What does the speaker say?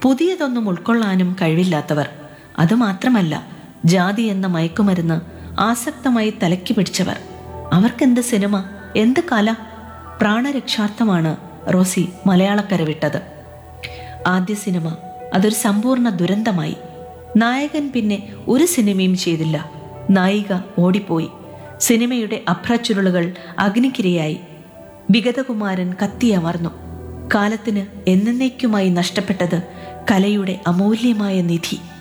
പുതിയതൊന്നും ഉൾക്കൊള്ളാനും കഴിവില്ലാത്തവർ അതുമാത്രമല്ല ജാതി എന്ന മയക്കുമരുന്ന് ആസക്തമായി തലയ്ക്ക് പിടിച്ചവർ അവർക്കെന്ത് സിനിമ എന്ത് കല പ്രാണരക്ഷാർത്ഥമാണ് റോസി മലയാളക്കര വിട്ടത് ആദ്യ സിനിമ അതൊരു സമ്പൂർണ്ണ ദുരന്തമായി നായകൻ പിന്നെ ഒരു സിനിമയും ചെയ്തില്ല നായിക ഓടിപ്പോയി സിനിമയുടെ അഭ്രച്ചുരുളുകൾ അഗ്നിക്കിരയായി വിഗതകുമാരൻ കത്തിയമർന്നു കാലത്തിന് എന്നേക്കുമായി നഷ്ടപ്പെട്ടത് കലയുടെ അമൂല്യമായ നിധി